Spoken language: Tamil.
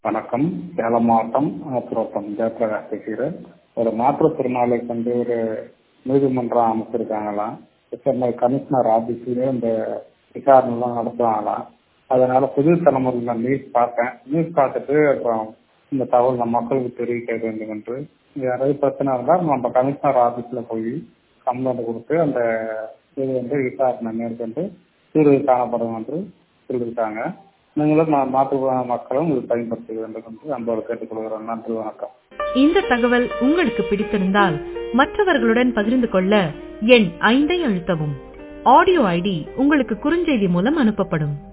வணக்கம் சேலம் மாவட்டம் ஆத்திரோட்டம் ஜெயபிரகாஷ் பேசுகிறேன் ஒரு மாற்றுத்திறனாளிக்கு வந்து ஒரு நீதிமன்றம் அமைச்சிருக்காங்களாம் சென்னை கமிஷனர் ஆபீஸ்லயே இந்த விசாரணைலாம் நடத்துவாங்களாம் அதனால புது தலைமுறையில் நான் நியூஸ் பார்த்தேன் நியூஸ் பார்த்துட்டு அப்புறம் இந்த தகவல் நம்ம மக்களுக்கு தெரிவிக்க வேண்டும் என்று யாராவது பிரச்சனை இருந்தால் நம்ம கமிஷனர் ஆபீஸ்ல போய் கம்ப்ளைண்ட் கொடுத்து அந்த இது வந்து விசாரணை மேற்கொண்டு தீர்வு காணப்படும் என்று சொல்லியிருக்காங்க நீங்களும் மா- மாற்றுத்திறனாளி மக்களும் இது பயன்படுத்த வேண்டும் என்று அன்போடு கேட்டுக்கொள்கிறேன் நன்றி வணக்கம் இந்த தகவல் உங்களுக்கு பிடித்திருந்தால் மற்றவர்களுடன் பகிர்ந்து கொள்ள எண் ஐந்தை அழுத்தவும் ஆடியோ ஐடி உங்களுக்கு குறுஞ்செய்தி மூலம் அனுப்பப்படும்